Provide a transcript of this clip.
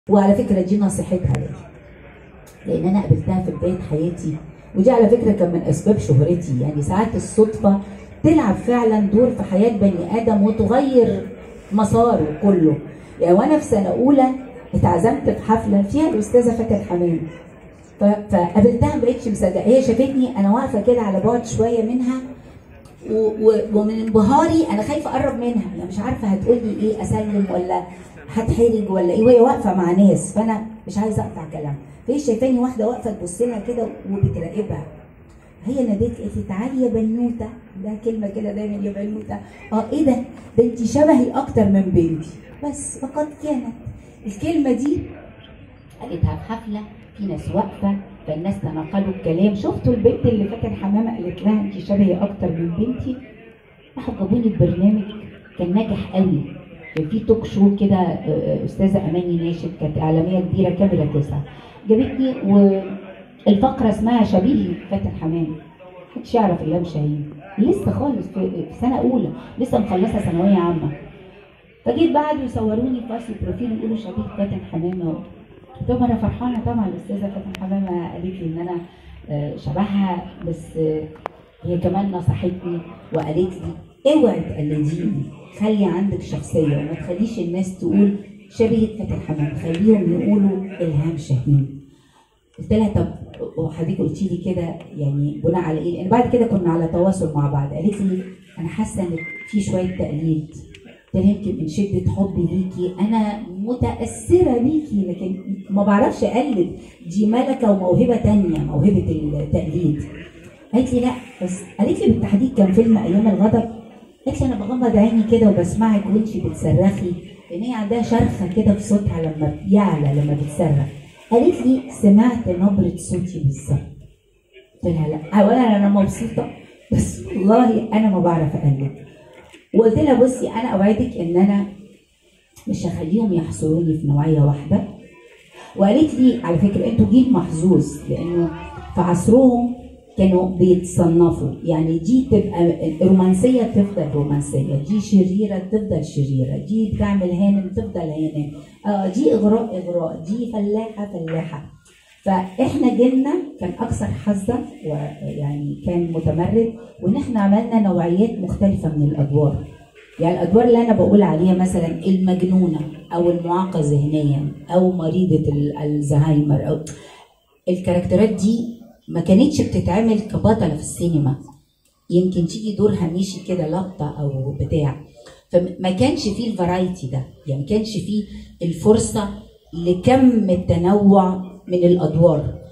وعلى فكره دي نصيحتها لي لان انا قابلتها في بدايه حياتي ودي على فكره كان من اسباب شهرتي يعني ساعات الصدفه تلعب فعلا دور في حياه بني ادم وتغير مساره كله يعني وانا في سنه اولى اتعزمت في حفله فيها الاستاذه فاتن حمام ف- فقابلتها ما بقتش مصدقه هي شافتني انا واقفه كده على بعد شويه منها و- و- ومن انبهاري انا خايفه اقرب منها يعني مش عارفه هتقول لي ايه اسلم ولا هتحرج ولا ايه وهي واقفه مع ناس فانا مش عايزه اقطع كلام فهي شايفاني واحده واقفه تبص لها كده وبتراقبها هي ناديت قالت لي تعالي يا بنوته ده كلمه كده دايما يا بنوته اه ايه ده ده انت شبهي اكتر من بنتي بس فقد كانت الكلمه دي قالتها في حفله في ناس واقفه فالناس تناقلوا الكلام شفتوا البنت اللي فاتن حمامه قالت لها انت شبهي اكتر من بنتي راحوا جابوني ببرنامج كان ناجح قوي كان في توك شو كده آه، آه، استاذه اماني ناشد كانت اعلاميه كبيره كاميرا تسعه جابتني والفقره اسمها شبيه فاتن حمام محدش يعرف ايام شاهين لسه خالص في في سنه اولى لسه مخلصه ثانويه عامه فجيت بعد يصوروني فاصل بروفيل يقولوا شبيه فاتن حمامه قلت لهم انا فرحانه طبعا الاستاذه فاتن حمامه قالت لي ان انا آه، شبهها بس آه، هي كمان نصحتني وقالت لي اوعي تقلديني خلي عندك شخصيه وما تخليش الناس تقول شبيه فاتن حمامه خليهم يقولوا الهام شاهين قلت لها طب وحضرتك قلتي لي كده يعني بناء على ايه؟ لان بعد كده كنا على تواصل مع بعض قالت لي انا حاسه ان في شويه تقليد قلت لها يمكن من شده حبي ليكي انا متاثره بيكي لكن ما بعرفش اقلد دي ملكه وموهبه تانية موهبه التقليد قالت لي لا بس قالت لي بالتحديد كان فيلم ايام الغضب قالت لي انا بغمض عيني كده وبسمعك وانتي بتصرخي لان هي عندها شرخه كده في صوتها لما بيعلى لما بتصرخ قالت لي سمعت نبره صوتي بالظبط قلت لها لا اولا انا مبسوطه بس والله انا ما بعرف اقلد وقلت لها بصي انا اوعدك ان انا مش هخليهم يحصروني في نوعيه واحده وقالت لي على فكره انتوا جيل محظوظ لانه في عصرهم كانوا بيتصنفوا يعني دي تبقى رومانسيه تفضل رومانسيه دي شريره تفضل شريره دي بتعمل هانم تفضل هانم آه دي اغراء اغراء دي فلاحه فلاحه فاحنا جيلنا كان اكثر حظا ويعني كان متمرد وان احنا عملنا نوعيات مختلفه من الادوار يعني الادوار اللي انا بقول عليها مثلا المجنونه او المعاقه ذهنيا او مريضه ال- الزهايمر او الكاركترات دي ما كانتش بتتعمل كبطله في السينما يمكن تيجي دور هنيشي كده لقطه او بتاع فما كانش فيه الفرايتي ده يعني ما كانش فيه الفرصه لكم التنوع من الادوار